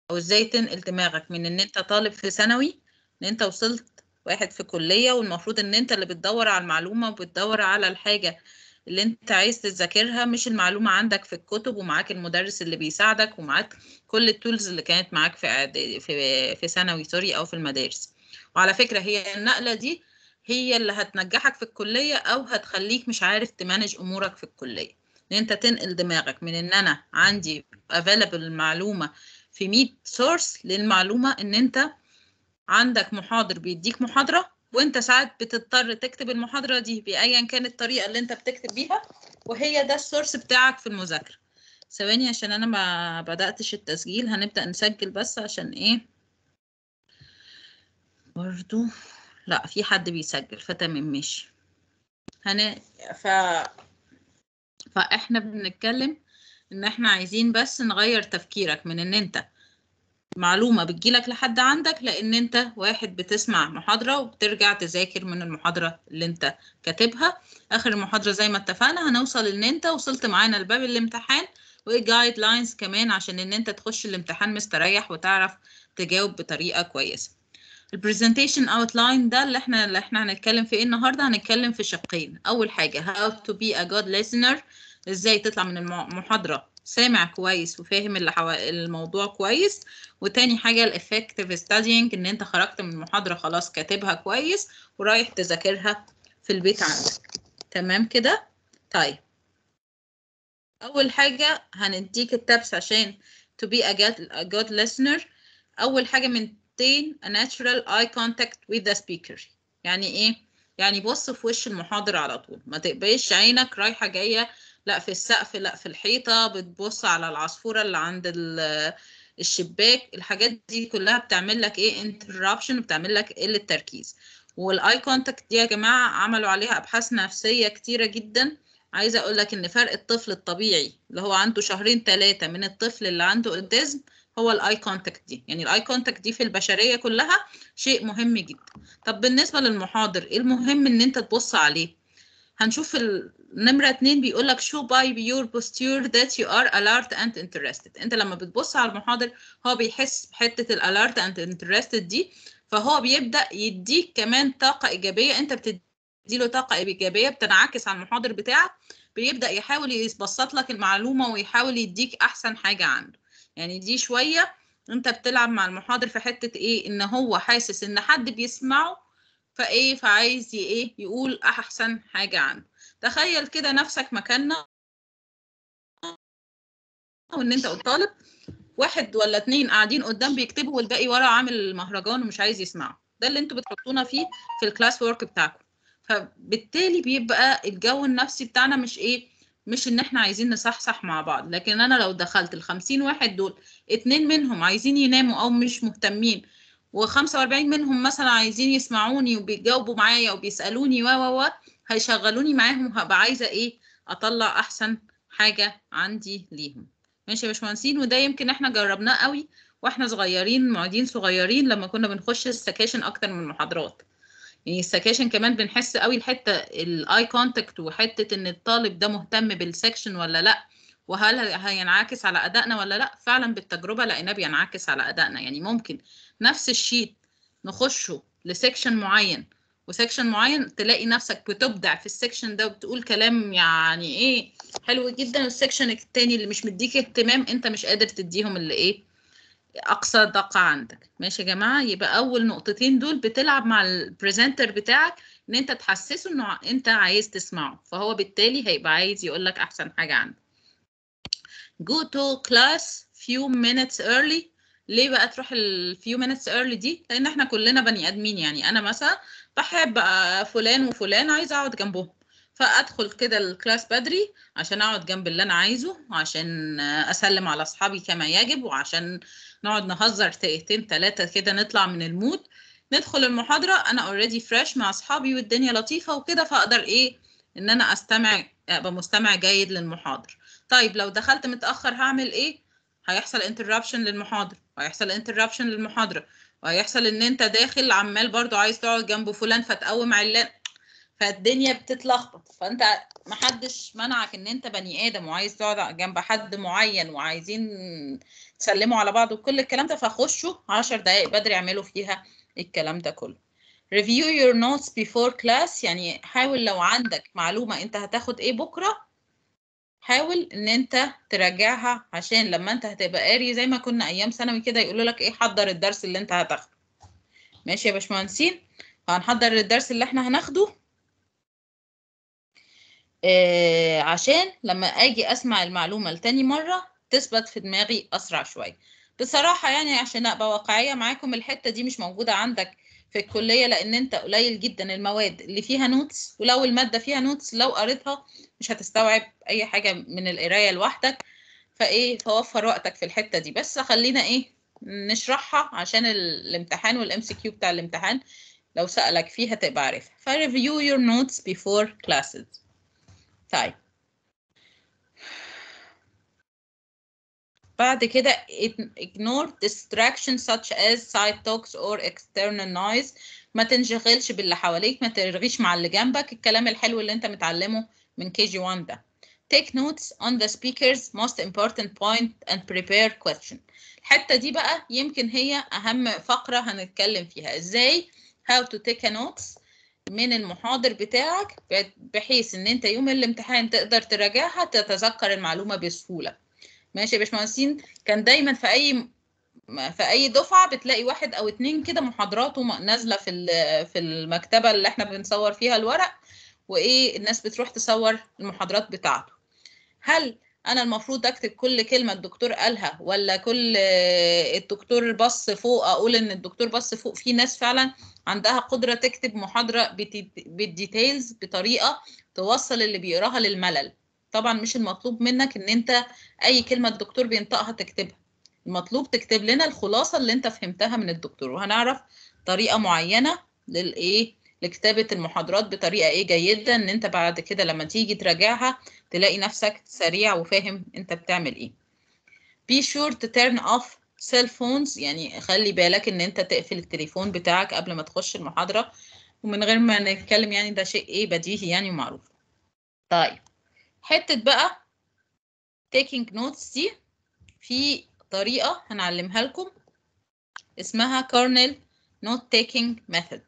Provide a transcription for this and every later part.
او ازاي تنقل دماغك من ان انت طالب في ثانوي ان انت وصلت واحد في كلية والمفروض ان انت اللي بتدور على المعلومة وبتدور على الحاجة اللي انت عايز تذاكرها مش المعلومة عندك في الكتب ومعاك المدرس اللي بيساعدك ومعاك كل التولز اللي كانت معاك في إعدادي- في في ثانوي سوري او في المدارس وعلى فكرة هي النقلة دي هي اللي هتنجحك في الكلية او هتخليك مش عارف تمانج امورك في الكلية ان انت تنقل دماغك من ان انا عندي available المعلومة في 100 سورس للمعلومة ان انت عندك محاضر بيديك محاضرة وانت ساعات بتضطر تكتب المحاضرة دي بأيا كانت الطريقة اللي انت بتكتب بيها وهي ده السورس بتاعك في المذاكرة ثواني عشان انا ما بدأتش التسجيل هنبدأ نسجل بس عشان ايه برضو لا في حد بيسجل فتمام ماشي هن... ف... فاحنا بنتكلم ان احنا عايزين بس نغير تفكيرك من ان انت معلومة بتجيلك لحد عندك لأن أنت واحد بتسمع محاضرة وبترجع تذاكر من المحاضرة اللي أنت كاتبها آخر المحاضرة زي ما اتفقنا هنوصل إن أنت وصلت معانا لباب الامتحان وجايد لاينز كمان عشان إن أنت تخش الامتحان مستريح وتعرف تجاوب بطريقة كويسة. البرزنتيشن اوتلاين ده اللي احنا اللي احنا هنتكلم فيه النهارده هنتكلم في شقين اول حاجه how to be a good listener ازاي تطلع من المحاضره سامع كويس وفاهم اللي حوا... الموضوع كويس وتاني حاجه الافكتيف ستادينج ان انت خرجت من المحاضره خلاص كاتبها كويس ورايح تذاكرها في البيت عندك تمام كده طيب اول حاجه هنديك التبس عشان to be a good, a good listener اول حاجه من maintain a natural eye contact with the speaker يعني ايه يعني بص في وش المحاضر على طول ما تبقاش عينك رايحه جايه لا في السقف لا في الحيطه بتبص على العصفوره اللي عند الشباك الحاجات دي كلها بتعمل لك ايه انتربشن بتعمل لك قله تركيز والاي كونتاكت دي يا جماعه عملوا عليها ابحاث نفسيه كتيره جدا عايزه اقول لك ان فرق الطفل الطبيعي اللي هو عنده شهرين ثلاثه من الطفل اللي عنده اوتيزم هو الاي كونتاكت دي يعني الاي كونتاكت دي في البشريه كلها شيء مهم جدا طب بالنسبه للمحاضر ايه المهم ان انت تبص عليه هنشوف النمره اتنين بيقول لك show by your posture that you are alert and interested انت لما بتبص على المحاضر هو بيحس بحته الالارت and interested دي فهو بيبدا يديك كمان طاقه ايجابيه انت بتديله طاقه ايجابيه بتنعكس على المحاضر بتاعك بيبدا يحاول يبسط لك المعلومه ويحاول يديك احسن حاجه عنده يعني دي شويه انت بتلعب مع المحاضر في حته ايه ان هو حاسس ان حد بيسمعه فايه فعايز ايه يقول احسن حاجه عنه تخيل كده نفسك مكاننا وان انت طالب واحد ولا اتنين قاعدين قدام بيكتبوا والباقي ورا عامل مهرجان ومش عايز يسمعه ده اللي انتوا بتحطونا فيه في الكلاس وورك بتاعكم فبالتالي بيبقى الجو النفسي بتاعنا مش ايه مش ان احنا عايزين نصحصح مع بعض لكن انا لو دخلت ال 50 واحد دول اتنين منهم عايزين يناموا او مش مهتمين و45 منهم مثلا عايزين يسمعوني وبيجاوبوا معايا وبيسالوني و و و هيشغلوني معاهم وهبقى عايزه ايه اطلع احسن حاجه عندي ليهم ماشي يا باشمهندسين وده يمكن احنا جربناه قوي واحنا صغيرين معيدين صغيرين لما كنا بنخش السكاشن اكتر من المحاضرات يعني السكاشن كمان بنحس قوي الحته الاي كونتاكت وحته ان الطالب ده مهتم بالسكشن ولا لا وهل هينعكس على ادائنا ولا لا فعلا بالتجربه لقيناه بينعكس على ادائنا يعني ممكن نفس الشيت نخشه لسكشن معين وسكشن معين تلاقي نفسك بتبدع في السكشن ده وبتقول كلام يعني ايه حلو جدا والسكشن التاني اللي مش مديك اهتمام انت مش قادر تديهم اللي ايه اقصى دقه عندك ماشي يا جماعه يبقى اول نقطتين دول بتلعب مع البريزنتر بتاعك ان انت تحسسه انه انت عايز تسمعه فهو بالتالي هيبقى عايز يقول لك احسن حاجه عنده go to class few minutes early ليه بقى تروح ال few minutes early دي لان احنا كلنا بني ادمين يعني انا مثلا بحب فلان وفلان عايزه اقعد جنبهم فادخل كده الكلاس بدري عشان اقعد جنب اللي انا عايزه عشان اسلم على اصحابي كما يجب وعشان نقعد نهزر دقيقتين ثلاثه كده نطلع من المود ندخل المحاضره انا اوريدي فريش مع اصحابي والدنيا لطيفه وكده فاقدر ايه ان انا استمع ابقى مستمع جيد للمحاضر طيب لو دخلت متاخر هعمل ايه هيحصل انتربشن للمحاضر وهيحصل انتربشن للمحاضره وهيحصل ان انت داخل عمال برضو عايز تقعد جنب فلان فتقوم علان فالدنيا بتتلخبط فانت محدش منعك ان انت بني ادم وعايز تقعد جنب حد معين وعايزين تسلموا على بعض وكل الكلام ده فخشوا 10 دقائق بدري اعملوا فيها الكلام ده كله review your notes before class يعني حاول لو عندك معلومة انت هتاخد ايه بكرة حاول ان انت تراجعها عشان لما انت هتبقى قاري زي ما كنا ايام ثانوي كده يقولوا لك ايه حضر الدرس اللي انت هتاخده ماشي يا باشمهندسين هنحضر الدرس اللي احنا هناخده آه عشان لما اجي اسمع المعلومة لتاني مرة تثبت في دماغي اسرع شوية بصراحة يعني عشان ابقى واقعية معاكم الحتة دي مش موجودة عندك في الكلية لان انت قليل جدا المواد اللي فيها نوتس ولو المادة فيها نوتس لو قريتها مش هتستوعب اي حاجة من القراية لوحدك فايه فوفر وقتك في الحتة دي بس خلينا ايه نشرحها عشان الامتحان والام سي كيو بتاع الامتحان لو سألك فيها تبقى عارفها فريفيو your notes before classes طيب بعد كده ignore distractions such as side talks or external noise ما تنشغلش باللي حواليك ما ترغيش مع اللي جنبك الكلام الحلو اللي انت متعلمه من كي جي 1 ده take notes on the speaker's most important point and prepare question الحتة دي بقى يمكن هي أهم فقرة هنتكلم فيها ازاي how to take a notes من المحاضر بتاعك بحيث ان انت يوم الامتحان تقدر تراجعها تتذكر المعلومة بسهولة ماشي يا باشمهندسين كان دايما في اي في اي دفعه بتلاقي واحد او اتنين كده محاضراته نازله في في المكتبه اللي احنا بنصور فيها الورق وايه الناس بتروح تصور المحاضرات بتاعته هل انا المفروض اكتب كل كلمه الدكتور قالها ولا كل الدكتور بص فوق اقول ان الدكتور بص فوق في ناس فعلا عندها قدره تكتب محاضره بالديتيلز بطريقه توصل اللي بيقراها للملل طبعا مش المطلوب منك ان انت اي كلمه الدكتور بينطقها تكتبها المطلوب تكتب لنا الخلاصه اللي انت فهمتها من الدكتور وهنعرف طريقه معينه للايه لكتابه المحاضرات بطريقه ايه جيده ان انت بعد كده لما تيجي تراجعها تلاقي نفسك سريع وفاهم انت بتعمل ايه be sure to turn off cell phones يعني خلي بالك ان انت تقفل التليفون بتاعك قبل ما تخش المحاضره ومن غير ما نتكلم يعني ده شيء ايه بديهي يعني ومعروف طيب حتة بقى taking notes دي في طريقة هنعلمها لكم اسمها kernel note taking method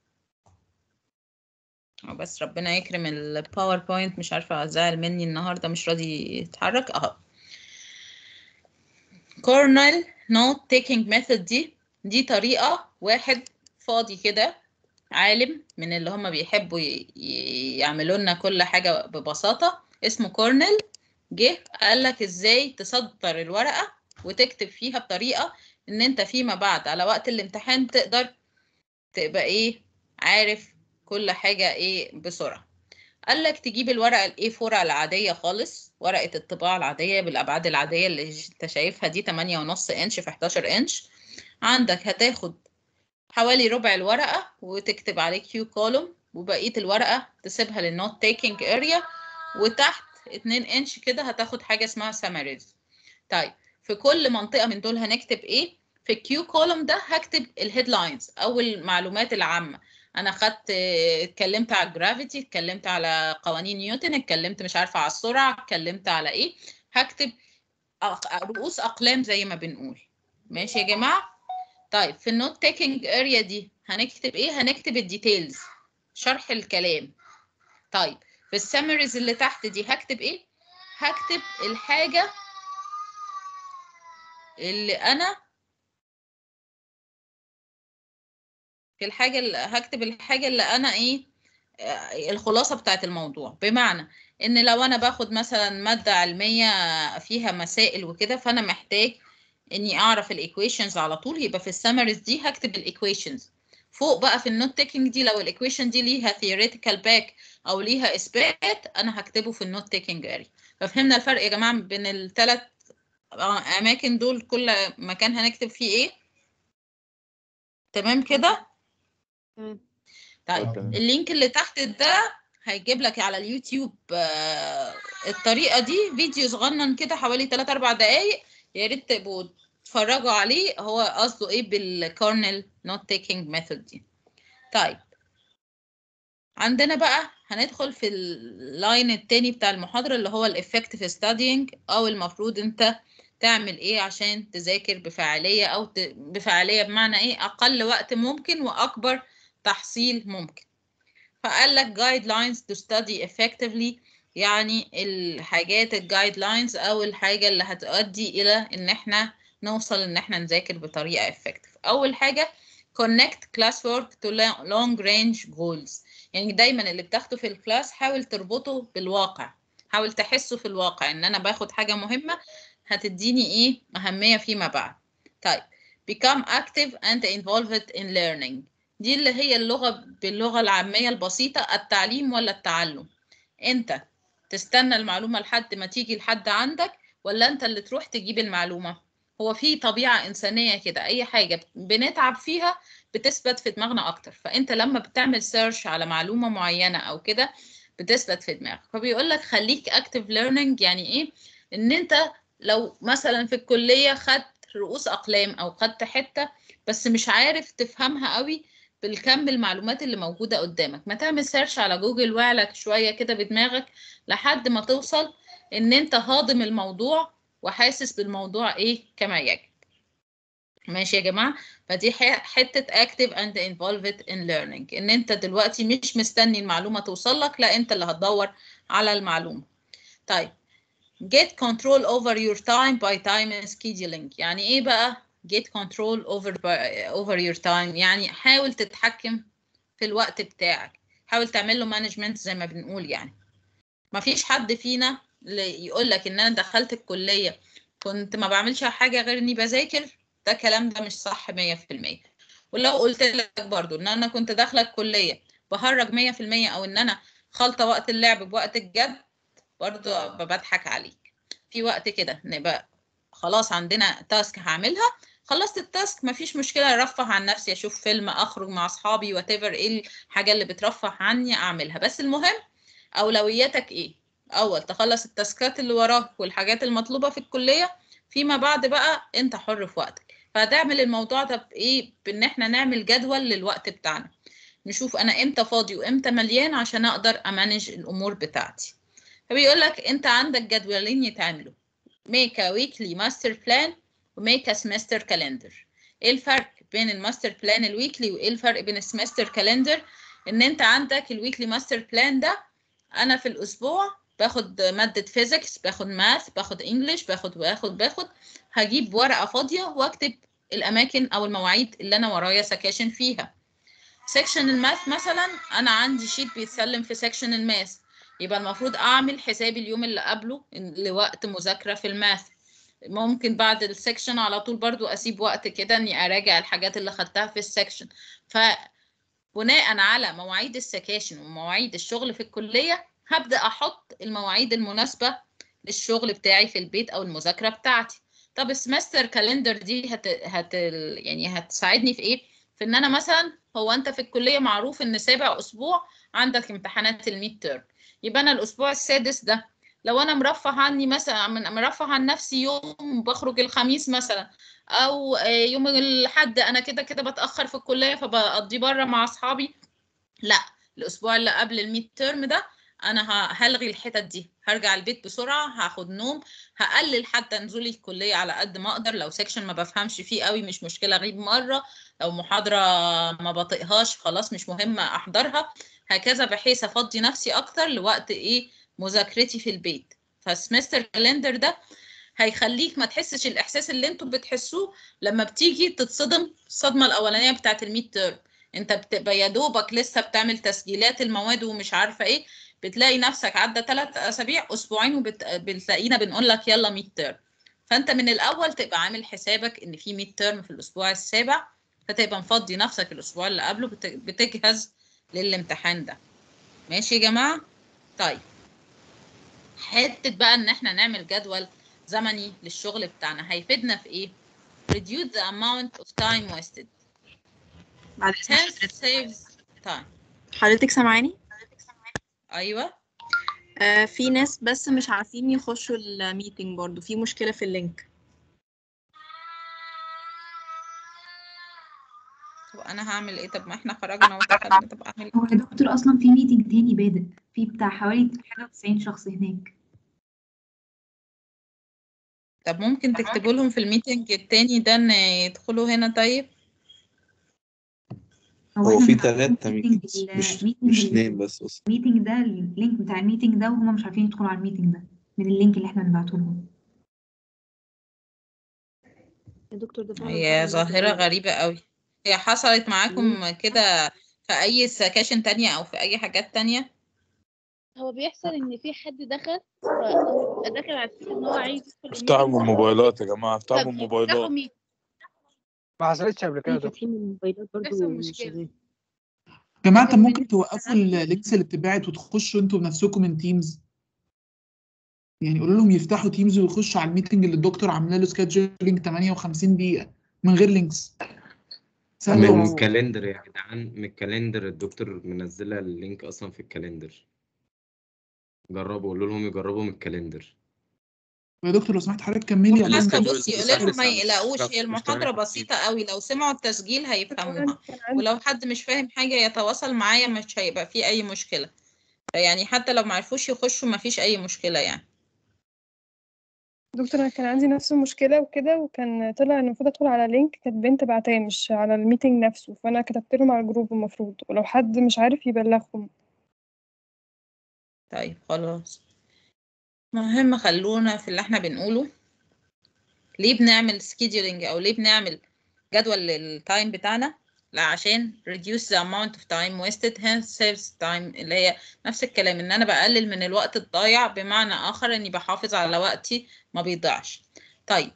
بس ربنا يكرم الباوربوينت مش عارفة زعل مني النهاردة مش راضي يتحرك اهو kernel note taking method دي دي طريقة واحد فاضي كده عالم من اللي هم بيحبوا يعملوا لنا كل حاجة ببساطة اسمه كورنل جه قال لك ازاي تصدر الورقه وتكتب فيها بطريقه ان انت فيما بعد على وقت الامتحان تقدر تبقى ايه عارف كل حاجه ايه بسرعه قال لك تجيب الورقه الاي 4 العاديه خالص ورقه الطباعه العاديه بالابعاد العاديه اللي انت شايفها دي 8 ونص انش في 11 انش عندك هتاخد حوالي ربع الورقه وتكتب عليه كيو كولوم وبقيه الورقه تسيبها للنوت تيكينج اريا وتحت 2 انش كده هتاخد حاجه اسمها سمريز طيب في كل منطقه من دول هنكتب ايه في الكيو كولوم ده هكتب الهيدلاينز او المعلومات العامه انا خدت اتكلمت على الجرافيتي اتكلمت على قوانين نيوتن اتكلمت مش عارفه على السرعه اتكلمت على ايه هكتب رؤوس اقلام زي ما بنقول ماشي يا جماعه طيب في النوت تيكينج اريا دي هنكتب ايه هنكتب الديتيلز شرح الكلام طيب في السمريز اللي تحت دي هكتب ايه هكتب الحاجه اللي انا في الحاجه اللي هكتب الحاجه اللي انا ايه الخلاصه بتاعت الموضوع بمعنى ان لو انا باخد مثلا ماده علميه فيها مسائل وكده فانا محتاج اني اعرف الايكويشنز على طول يبقى في السمريز دي هكتب الايكويشنز فوق بقى في النوت تيكينج دي لو الايكويشن دي ليها theoretical باك او ليها اثبات انا هكتبه في النوت تيكينج اريا ففهمنا الفرق يا جماعه بين الثلاث اماكن دول كل مكان هنكتب فيه ايه تمام كده طيب اللينك اللي تحت ده هيجيب لك على اليوتيوب الطريقه دي فيديو صغنن كده حوالي 3 4 دقائق يا ريت تبقوا تتفرجوا عليه هو قصده ايه بالكورنل نوت تيكينج ميثود دي طيب عندنا بقى هندخل في اللاين التاني بتاع المحاضرة اللي هو الافكتيف ستادينج او المفروض انت تعمل ايه عشان تذاكر بفاعلية او ت... بفاعلية بمعنى ايه اقل وقت ممكن واكبر تحصيل ممكن فقال لك guidelines to study effectively يعني الحاجات الجايد لاينز او الحاجة اللي هتؤدي الى ان احنا نوصل ان احنا نذاكر بطريقة effective اول حاجة connect classwork to long range goals يعني دايما اللي بتاخده في الكلاس حاول تربطه بالواقع حاول تحسه في الواقع ان انا باخد حاجة مهمة هتديني ايه اهمية فيما بعد طيب become active and involved in learning دي اللي هي اللغة باللغة العامية البسيطة التعليم ولا التعلم انت تستنى المعلومة لحد ما تيجي لحد عندك ولا انت اللي تروح تجيب المعلومة هو في طبيعة إنسانية كده أي حاجة بنتعب فيها بتثبت في دماغنا أكتر فأنت لما بتعمل سيرش على معلومة معينة أو كده بتثبت في دماغك فبيقول لك خليك active learning يعني إيه إن أنت لو مثلا في الكلية خدت رؤوس أقلام أو خدت حتة بس مش عارف تفهمها قوي بالكم المعلومات اللي موجودة قدامك ما تعمل سيرش على جوجل واعلك شوية كده بدماغك لحد ما توصل ان انت هاضم الموضوع وحاسس بالموضوع ايه كما يجب ماشي يا جماعة فدي حتة active and involved in learning ان انت دلوقتي مش مستني المعلومة توصل لك لا انت اللي هتدور على المعلومة طيب get control over your time by time scheduling يعني ايه بقى get control over over your time يعني حاول تتحكم في الوقت بتاعك حاول تعمل له مانجمنت زي ما بنقول يعني ما فيش حد فينا يقول لك ان انا دخلت الكليه كنت ما بعملش حاجه غير اني بذاكر ده كلام ده مش صح 100% ولو قلت لك برضو ان انا كنت داخله الكليه بهرج 100% او ان انا خالطه وقت اللعب بوقت الجد برضو بضحك عليك في وقت كده نبقى خلاص عندنا تاسك هعملها خلصت التاسك مفيش مشكله ارفه عن نفسي اشوف فيلم اخرج مع اصحابي وات ايه الحاجه اللي بترفه عني اعملها بس المهم اولوياتك ايه اول تخلص التاسكات اللي وراك والحاجات المطلوبه في الكليه فيما بعد بقى انت حر في وقتك فهتعمل الموضوع ده بايه بان احنا نعمل جدول للوقت بتاعنا نشوف انا امتى فاضي وامتى مليان عشان اقدر امانج الامور بتاعتي فبيقول لك انت عندك جدولين يتعملوا make a weekly master plan وميك سمستر كالندر ايه الفرق بين الماستر بلان الويكلي وايه الفرق بين السمستر كالندر ان انت عندك الويكلي ماستر بلان ده انا في الاسبوع باخد مادة فيزيكس باخد ماث باخد انجلش باخد باخد باخد هجيب ورقة فاضية واكتب الاماكن او المواعيد اللي انا ورايا سكاشن فيها سكشن الماث مثلا انا عندي شيت بيتسلم في سكشن الماث يبقى المفروض اعمل حسابي اليوم اللي قبله لوقت مذاكرة في الماث ممكن بعد السكشن على طول برضو اسيب وقت كده اني اراجع الحاجات اللي خدتها في السكشن فبناء على مواعيد السكاشن ومواعيد الشغل في الكلية هبدأ احط المواعيد المناسبة للشغل بتاعي في البيت او المذاكرة بتاعتي طب السمستر كالندر دي هت... هت يعني هتساعدني في ايه في ان انا مثلا هو انت في الكلية معروف ان سابع اسبوع عندك امتحانات الميد تيرم يبقى انا الاسبوع السادس ده لو انا مرفه عني مثلا مرفه عن نفسي يوم بخرج الخميس مثلا او يوم الاحد انا كده كده بتاخر في الكليه فبقضي بره مع اصحابي لا الاسبوع اللي قبل الميد تيرم ده انا هلغي الحتت دي هرجع البيت بسرعه هاخد نوم هقلل حتى نزولي الكليه على قد ما اقدر لو سيكشن ما بفهمش فيه قوي مش مشكله اغيب مره لو محاضره ما بطيقهاش خلاص مش مهم احضرها هكذا بحيث افضي نفسي اكتر لوقت ايه مذاكرتي في البيت فالسمستر كالندر ده هيخليك ما تحسش الاحساس اللي انتوا بتحسوه لما بتيجي تتصدم الصدمه الاولانيه بتاعه الميد تيرم انت بتبقى يا دوبك لسه بتعمل تسجيلات المواد ومش عارفه ايه بتلاقي نفسك عدى ثلاث اسابيع اسبوعين وبتلاقينا بنقول لك يلا ميد تيرم فانت من الاول تبقى عامل حسابك ان في ميد تيرم في الاسبوع السابع فتبقى مفضي نفسك الاسبوع اللي قبله بتجهز للامتحان ده ماشي يا جماعه طيب حته بقى ان احنا نعمل جدول زمني للشغل بتاعنا هيفيدنا في ايه reduce the amount of time wasted بعد اذن hence حضرتك saves time حضرتك سامعاني ايوه آه في ناس بس مش عارفين يخشوا الميتنج برضو في مشكلة في اللينك طب انا هعمل ايه طب ما احنا خرجنا ودخلنا طب اعمل هو يا دكتور اصلا في ميتنج تاني بادئ في بتاع حوالي حاجه 90 شخص هناك طب ممكن تكتبوا لهم في الميتنج التاني ده ان يدخلوا هنا طيب هو إحنا في بنبعت لهم تلاتة ميتنج ميتنجز ال- مش ميتنج مش ال- اتنين بس أصلا الميتنج ده اللينك بتاع الميتنج ده وهم مش عارفين يدخلوا على الميتنج ده من اللينك اللي احنا بنبعته لهم يا دكتور ده فعلا هي حصل معايا ظاهرة قريب. غريبة قوي هي حصلت معاكم كده في اي سكاشن تانية او في اي حاجات تانية هو بيحصل ان في حد دخل فهو بيبقى داخل على فكره ان هو عايز يدخل افتحوا من الميتنج الموبايلات يا جماعة افتحوا من فبيفتحوا الموبايلات ميت ما حصلتش قبل كده يا دكتور فاتحين الموبايلات برضه بيحصل مش مشكلة. شغال جماعة طب لكن ممكن بالنسبة توقفوا لنفسي- اللينكس اللي بتبعت وتخشوا انتوا بنفسكم من تيمز يعني قولوا لهم يفتحوا تيمز ويخشوا على الميتنج اللي الدكتور عامله له سكادجولينج 58 دقيقة من غير لينكس سهل من وبسيط. الكالندر يا جدعان من الكالندر الدكتور منزله اللينك اصلا في الكالندر جربوا قولوا لهم يجربوا من الكالندر يا دكتور لو سمحت حضرتك كملي حاسة عشان schedule بصي الساعة قولي لهم ما 9 مش يقلقوش هتعرف- هي مش المحاضرة هتعرف بسيطة قوي لو سمعوا التسجيل هيفهموها كان عندي ولو حد مش فاهم حاجة يتواصل معايا مش هيبقى فيه أي مشكلة يعني حتى لو معرفوش يخشوا مفيش أي مشكلة يعني دكتور انا كان عندي نفس المشكله وكده وكان طلع ان المفروض ادخل على لينك كانت بنت بعتاه مش على الميتنج نفسه فانا كتبت لهم على الجروب المفروض ولو حد مش عارف يبلغهم طيب خلاص مهم خلونا في اللي احنا بنقوله ليه بنعمل scheduling او ليه بنعمل جدول للتايم بتاعنا لا عشان reduce the amount of time wasted hence saves time اللي هي نفس الكلام ان انا بقلل من الوقت الضايع بمعنى اخر اني بحافظ على وقتي ما بيضيعش طيب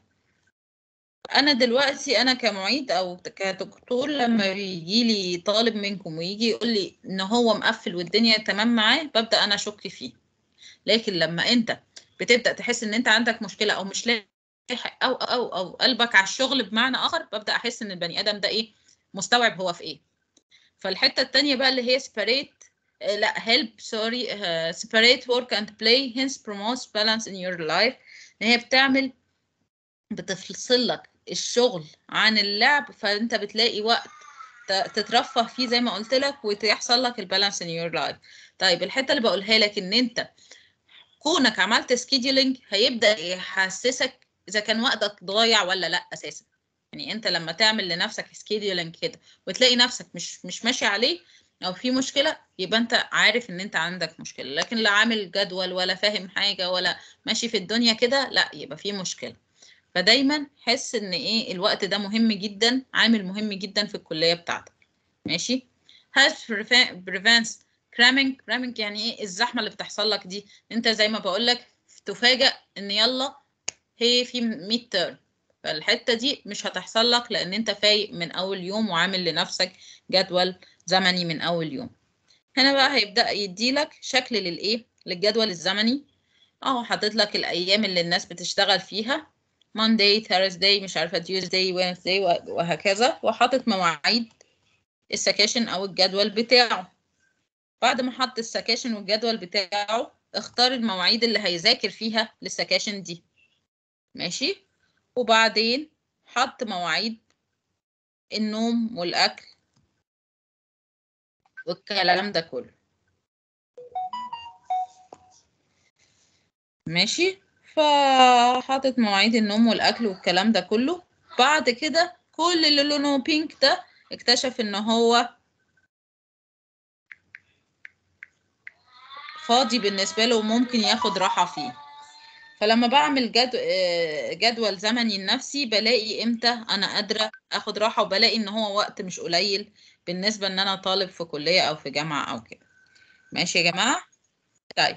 انا دلوقتي انا كمعيد او كدكتور لما بيجي لي طالب منكم ويجي يقول لي ان هو مقفل والدنيا تمام معاه ببدا انا اشك فيه لكن لما انت بتبدا تحس ان انت عندك مشكله او مش لاحق او او او قلبك على الشغل بمعنى اخر ببدا احس ان البني ادم ده ايه مستوعب هو في ايه فالحته التانية بقى اللي هي separate آه، لا help sorry آه، separate work and play hence promotes balance in your life ان هي بتعمل بتفصل لك الشغل عن اللعب فانت بتلاقي وقت ت- تترفه فيه زي ما قلت لك وتحصل لك البالانس ان يور لايف طيب الحته اللي بقولها لك ان انت كونك عملت سكيدولينج هيبدا يحسسك اذا كان وقتك ضايع ولا لا اساسا يعني انت لما تعمل لنفسك سكيدولينج كده وتلاقي نفسك مش مش ماشي عليه او في مشكله يبقى انت عارف ان انت عندك مشكله لكن لا عامل جدول ولا فاهم حاجه ولا ماشي في الدنيا كده لا يبقى في مشكله فدايما حس ان ايه الوقت ده مهم جدا عامل مهم جدا في الكليه بتاعتك ماشي has preven- prevents cramming cramming يعني ايه الزحمه اللي بتحصل لك دي انت زي ما بقول لك تفاجأ ان يلا هي في ميد تيرم فالحته دي مش هتحصل لك لان انت فايق من اول يوم وعامل لنفسك جدول زمني من اول يوم هنا بقى هيبدأ يديلك شكل للايه للجدول الزمني اهو حاطط لك الايام اللي الناس بتشتغل فيها Monday, Thursday مش عارفة Tuesday, Wednesday وه- وهكذا وحاطط مواعيد السكاشن أو الجدول بتاعه بعد ما حط السكاشن والجدول بتاعه اختار المواعيد اللي هيذاكر فيها للسكاشن دي ماشي وبعدين حط مواعيد النوم والأكل والكلام ده كله ماشي فحاطط مواعيد النوم والأكل والكلام ده كله بعد كده كل اللي لونه بينك ده اكتشف ان هو فاضي بالنسبة له وممكن ياخد راحة فيه فلما بعمل جد... آه، جدول زمني لنفسي بلاقي امتى انا قادرة اخد راحة وبلاقي ان هو وقت مش قليل بالنسبة ان انا طالب في كلية او في جامعة او كده ماشي يا جماعة طيب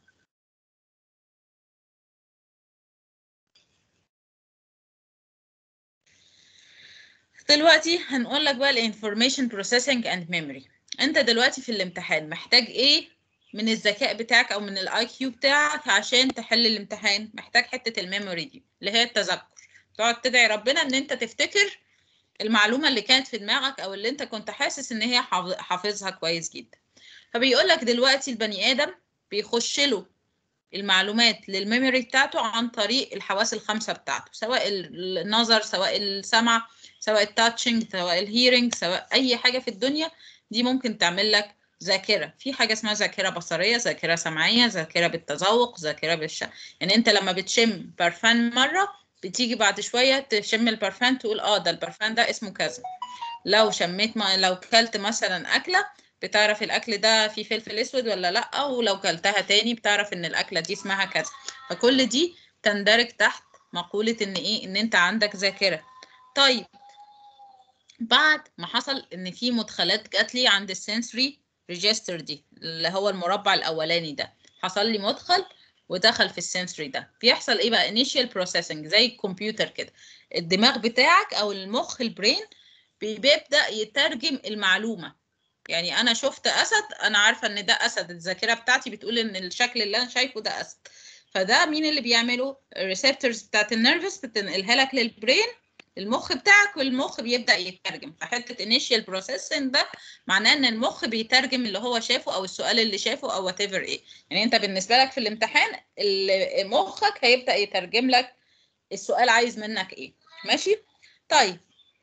دلوقتي هنقول لك بقى الانفورميشن بروسيسنج اند ميموري انت دلوقتي في الامتحان محتاج ايه من الذكاء بتاعك او من الاي كيو بتاعك عشان تحل الامتحان محتاج حته الميموري دي اللي هي التذكر تقعد تدعي ربنا ان انت تفتكر المعلومه اللي كانت في دماغك او اللي انت كنت حاسس ان هي حافظ- حافظها كويس جدا فبيقول لك دلوقتي البني ادم بيخش له المعلومات للميموري بتاعته عن طريق الحواس الخمسة بتاعته سواء ال- النظر سواء السمع سواء التاتشنج سواء الهيرنج سواء أي حاجة في الدنيا دي ممكن تعمل لك ذاكرة في حاجة اسمها ذاكرة بصرية ذاكرة سمعية ذاكرة بالتذوق ذاكرة بالش يعني انت لما بتشم برفان مرة بتيجي بعد شوية تشم البرفان تقول اه ده البرفان ده اسمه كذا لو شميت ما لو كلت مثلا أكلة بتعرف الأكل ده فيه فلفل أسود ولا لأ ولو كلتها تاني بتعرف إن الأكلة دي اسمها كذا فكل دي تندرج تحت مقولة إن إيه إن أنت عندك ذاكرة طيب بعد ما حصل إن في مدخلات جات لي عند السنسوري ريجستر دي اللي هو المربع الأولاني ده حصل لي مدخل ودخل في السنسوري ده بيحصل ايه بقى initial processing زي الكمبيوتر كده الدماغ بتاعك او المخ البرين بيبدأ يترجم المعلومة يعني انا شفت اسد انا عارفة ان ده اسد الذاكرة بتاعتي بتقول ان الشكل اللي انا شايفه ده اسد فده مين اللي بيعمله الريسبتورز بتاعت النيرفس بتنقلها لك للبرين المخ بتاعك والمخ بيبدأ يترجم فحتة initial processing ده معناه ان المخ بيترجم اللي هو شافه او السؤال اللي شافه او whatever ايه يعني انت بالنسبة لك في الامتحان ال- مخك هيبدأ يترجم لك السؤال عايز منك ايه ماشي طيب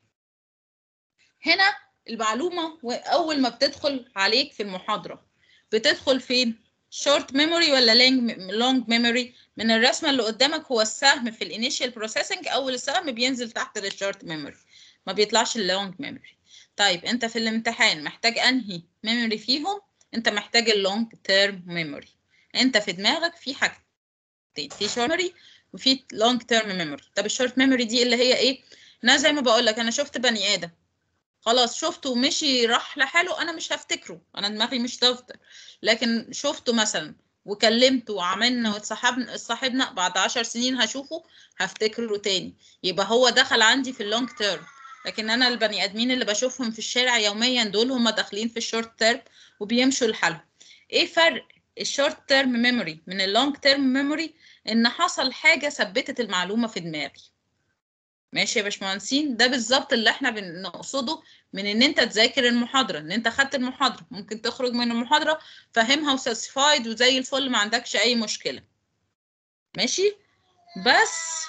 هنا المعلومة اول ما بتدخل عليك في المحاضرة بتدخل فين شورت ميموري ولا لونج ميموري من الرسمة اللي قدامك هو السهم في الانيشال بروسيسنج اول سهم بينزل تحت للشورت ميموري ما بيطلعش اللونج ميموري طيب انت في الامتحان محتاج انهي ميموري فيهم انت محتاج اللونج تيرم ميموري انت في دماغك في حاجتين في شورت ميموري وفي لونج تيرم ميموري طب الشورت ميموري دي اللي هي ايه انا زي ما بقول لك انا شفت بني ادم خلاص شفته ومشي راح لحاله انا مش هفتكره انا دماغي مش دفتر لكن شفته مثلا وكلمته وعملنا واتصاحبنا اتصاحبنا بعد عشر سنين هشوفه هفتكره تاني يبقى هو دخل عندي في اللونج تيرم لكن انا البني ادمين اللي بشوفهم في الشارع يوميا دول هم داخلين في الشورت تيرم وبيمشوا لحالهم ايه فرق الشورت تيرم ميموري من اللونج تيرم ميموري ان حصل حاجه ثبتت المعلومه في دماغي ماشي يا باشمهندسين ده بالظبط اللي احنا بنقصده من ان انت تذاكر المحاضره ان انت خدت المحاضره ممكن تخرج من المحاضره فاهمها وساتسفايد وزي الفل ما عندكش اي مشكله ماشي بس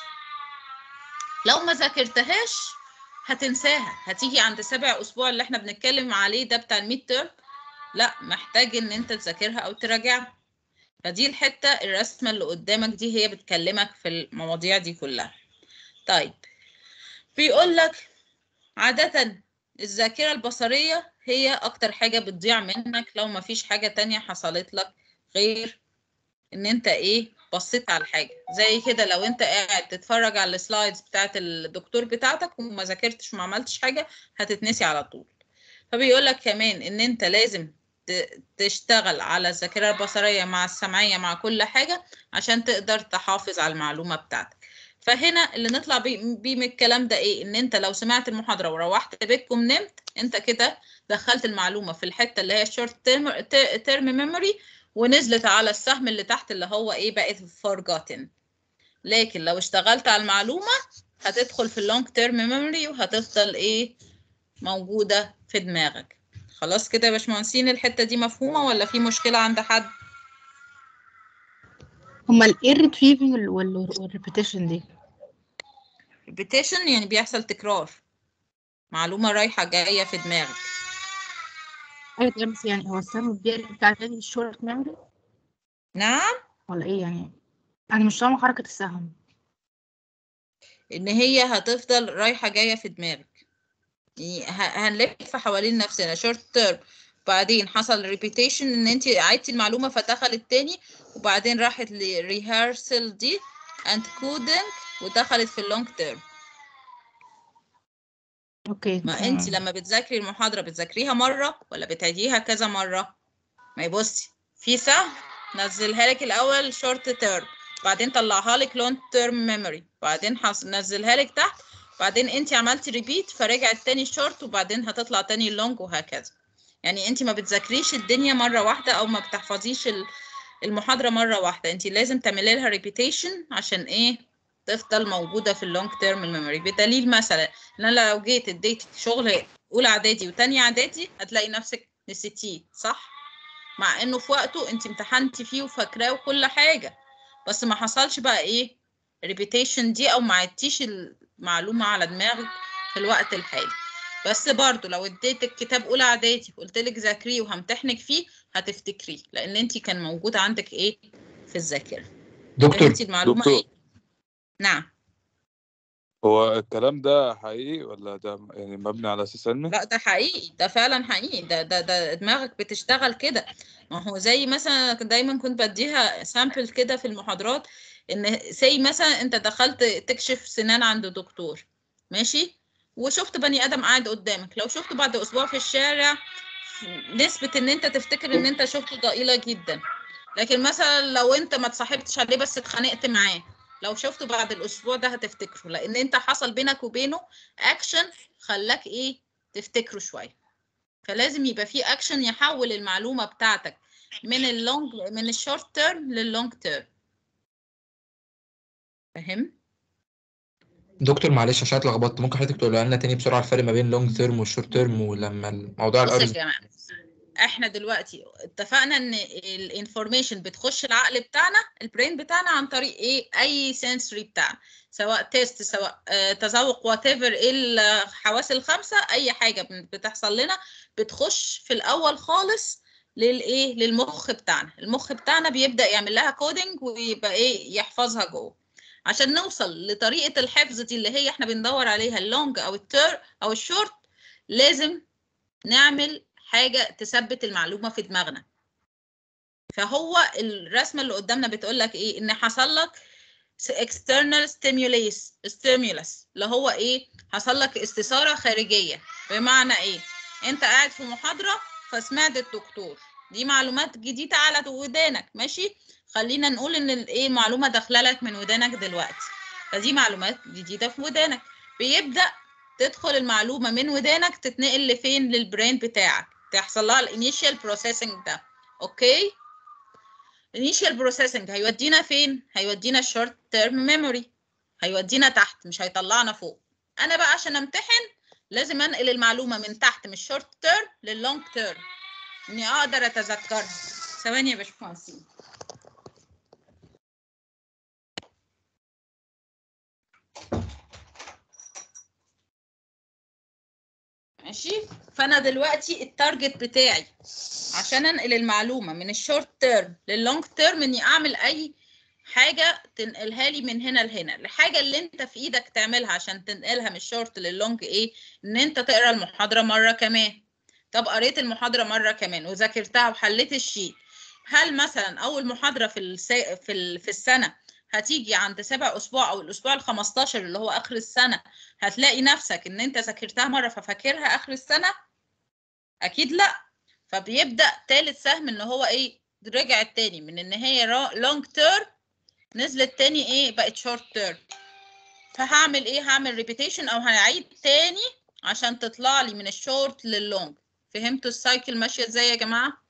لو ما ذاكرتهاش هتنساها هتيجي عند سابع اسبوع اللي احنا بنتكلم عليه ده بتاع الميد تيرم لا محتاج ان انت تذاكرها او تراجعها فدي الحته الرسمه اللي قدامك دي هي بتكلمك في المواضيع دي كلها طيب بيقول لك عادة الذاكرة البصرية هي أكتر حاجة بتضيع منك لو ما فيش حاجة تانية حصلت لك غير إن أنت إيه بصيت على الحاجة زي كده لو أنت قاعد تتفرج على السلايدز بتاعت الدكتور بتاعتك وما ذاكرتش وما عملتش حاجة هتتنسي على طول فبيقول لك كمان إن أنت لازم ت- تشتغل على الذاكرة البصرية مع السمعية مع كل حاجة عشان تقدر تحافظ على المعلومة بتاعتك فهنا اللي نطلع بيه بيه من الكلام ده ايه ان انت لو سمعت المحاضره وروحت بيتكم نمت انت كده دخلت المعلومه في الحته اللي هي الشورت تيرم ميموري ونزلت على السهم اللي تحت اللي هو ايه بقت forgotten لكن لو اشتغلت على المعلومه هتدخل في اللونج تيرم ميموري وهتفضل ايه موجوده في دماغك خلاص كده يا باشمهندسين الحته دي مفهومه ولا في مشكله عند حد هما الايه الريتريفنج والريبيتيشن دي repetition يعني بيحصل تكرار معلومة رايحة جاية في دماغك ايوه ده بس يعني هو السهم بيرجع بتاع تاني الشورت ميموري نعم ولا ايه يعني انا مش فاهمه حركه السهم إن هي هتفضل رايحة جاية في دماغك يعني ه- هنلف حوالين نفسنا short term بعدين حصل repetition إن أنت عدتي المعلومة فدخلت تاني وبعدين راحت ل rehearsal دي and coding ودخلت في اللونج تيرم اوكي ما انت تمام. لما بتذاكري المحاضرة بتذاكريها مرة ولا بتعيديها كذا مرة ما يبصي في سهم نزلها لك الأول شورت تيرم بعدين طلعها لك لونج تيرم ميموري بعدين حص... نزلها لك تحت بعدين انت عملتي ريبيت فرجعت تاني شورت وبعدين هتطلع تاني لونج وهكذا يعني انت ما بتذاكريش الدنيا مرة واحدة او ما بتحفظيش ال- المحاضرة مرة واحدة انت لازم تعملي لها ريبيتيشن عشان ايه تفضل موجودة في اللونج تيرم ميموري بدليل مثلا ان انا لو جيت اديت شغل اولى اعدادي وتانية اعدادي هتلاقي نفسك نسيتيه صح مع انه في وقته انت امتحنتي فيه وفاكراه وكل حاجة بس ما حصلش بقى ايه ريبيتيشن دي او ما عدتيش المعلومه على دماغك في الوقت الحالي بس برضو لو اديتك كتاب اولى اعدادي وقلت لك ذاكريه وهمتحنك فيه هتفتكريه لان انت كان موجود عندك ايه في الذاكره دكتور فهمتي المعلومه دكتور. ايه نعم هو الكلام ده حقيقي ولا ده يعني مبني على اساس علمي؟ لا ده حقيقي ده فعلا حقيقي ده ده ده دماغك بتشتغل كده ما هو زي مثلا دايما كنت بديها سامبل كده في المحاضرات ان زي مثلا انت دخلت تكشف سنان عند دكتور ماشي وشفت بني ادم قاعد قدامك لو شفته بعد اسبوع في الشارع نسبة ان انت تفتكر ان انت شفته ضئيلة جدا لكن مثلا لو انت ما تصاحبتش عليه بس اتخانقت معاه لو شفته بعد الاسبوع ده هتفتكره لان انت حصل بينك وبينه اكشن خلاك ايه تفتكره شويه فلازم يبقى في اكشن يحول المعلومه بتاعتك من اللونج من الشورت تيرم لللونج تيرم فاهم دكتور معلش عشان اتلخبطت ممكن حضرتك تقول لنا تاني بسرعه الفرق ما بين لونج تيرم والشورت تيرم ولما الموضوع بص يا الارز جماعه احنا دلوقتي اتفقنا ان الانفورميشن بتخش العقل بتاعنا البرين بتاعنا عن طريق ايه اي سنسوري بتاعنا سواء تيست سواء آه تذوق وات ايفر ايه الحواس الخمسه اي حاجه بتحصل لنا بتخش في الاول خالص للايه للمخ بتاعنا المخ بتاعنا بيبدا يعمل لها كودنج ويبقى ايه يحفظها جوه عشان نوصل لطريقه الحفظ دي اللي هي احنا بندور عليها اللونج او التير او الشورت لازم نعمل حاجه تثبت المعلومه في دماغنا فهو الرسمه اللي قدامنا بتقول لك ايه ان حصل لك external stimulus stimulus اللي هو ايه حصل لك استثاره خارجيه بمعنى ايه انت قاعد في محاضره فسمعت الدكتور دي معلومات جديده على ودانك ماشي خلينا نقول ان الايه معلومه داخله لك من ودانك دلوقتي فدي معلومات جديده في ودانك بيبدا تدخل المعلومه من ودانك تتنقل لفين للبرين بتاعك تحصل لها الانيشال بروسيسنج ده اوكي الانيشال بروسيسنج هيودينا فين هيودينا الشورت تيرم ميموري هيودينا تحت مش هيطلعنا فوق انا بقى عشان امتحن لازم انقل المعلومه من تحت من الشورت تيرم لللونج تيرم اني اقدر اتذكرها ثواني يا باشمهندسين ماشي فانا دلوقتي التارجت بتاعي عشان انقل المعلومه من الشورت تيرم لللونج تيرم اني اعمل اي حاجه تنقلها لي من هنا لهنا الحاجه اللي انت في ايدك تعملها عشان تنقلها من الشورت لللونج ايه ان انت تقرا المحاضره مره كمان طب قريت المحاضره مره كمان وذاكرتها وحليت الشيت هل مثلا اول محاضره في السا... في ال... في السنه هتيجي عند سابع اسبوع او الاسبوع ال 15 اللي هو اخر السنه هتلاقي نفسك ان انت ذاكرتها مره ففاكرها اخر السنه اكيد لا فبيبدا ثالث سهم ان هو ايه رجعت تاني من ان هي لونج تيرم نزلت تاني ايه بقت شورت تيرم فهعمل ايه هعمل ريبيتيشن او هعيد تاني عشان تطلع لي من الشورت لللونج فهمتوا السايكل ماشيه ازاي يا جماعه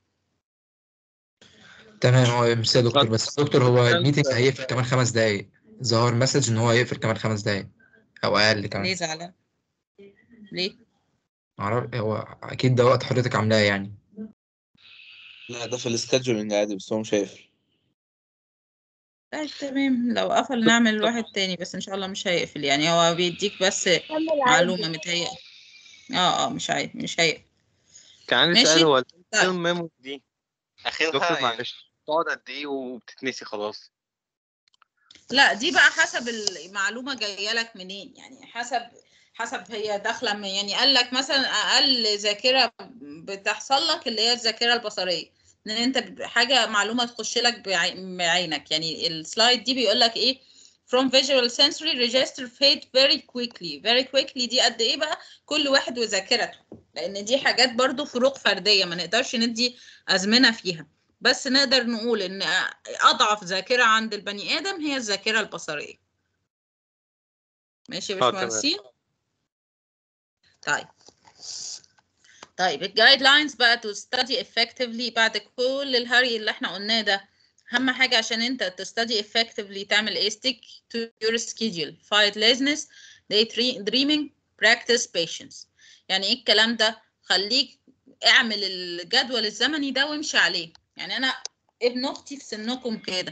تمام هو مش يا دكتور بس دكتور هو الميتنج هيقفل كمان خمس دقايق ظهر مسج ان هو هيقفل كمان خمس دقايق او اقل ليه كمان زعلان ليه معرف هو اكيد ده وقت حضرتك عاملاه يعني لا ده في السكادجولينج عادي بس هو مش هيقفل طيب تمام لو قفل نعمل واحد تاني بس ان شاء الله مش هيقفل يعني هو بيديك بس معلومة متهيألي اه اه مش هي مش هيقفل كان عندي ماشي. سؤال هو طيب. التيرم ميمو دي اخرها دكتور يعني معلش تقعد قد ايه وبتتنسي خلاص لا دي بقى حسب المعلومة جاية لك منين يعني حسب حسب هي داخلة من يعني قال لك مثلا أقل ذاكرة بتحصل لك اللي هي الذاكرة البصرية إن أنت ب- حاجة معلومة تخش لك بعي- بعينك يعني السلايد دي بيقول لك إيه from visual sensory register fade very quickly very quickly دي قد إيه بقى كل واحد وذاكرته لأن دي حاجات برضو فروق فردية ما نقدرش ندي أزمنة فيها بس نقدر نقول ان اضعف ذاكره عند البني ادم هي الذاكره البصريه ماشي يا اه تمام باشمهندسين طيب طيب الجايد لاينز بقى to study effectively بعد كل الهري اللي احنا قلناه ده اهم حاجه عشان انت تستدي effectively تعمل ايه stick to your schedule fight laziness daydreaming practice patience يعني ايه الكلام ده خليك اعمل الجدول الزمني ده وامشي عليه يعني انا ابن اختي في سنكم كده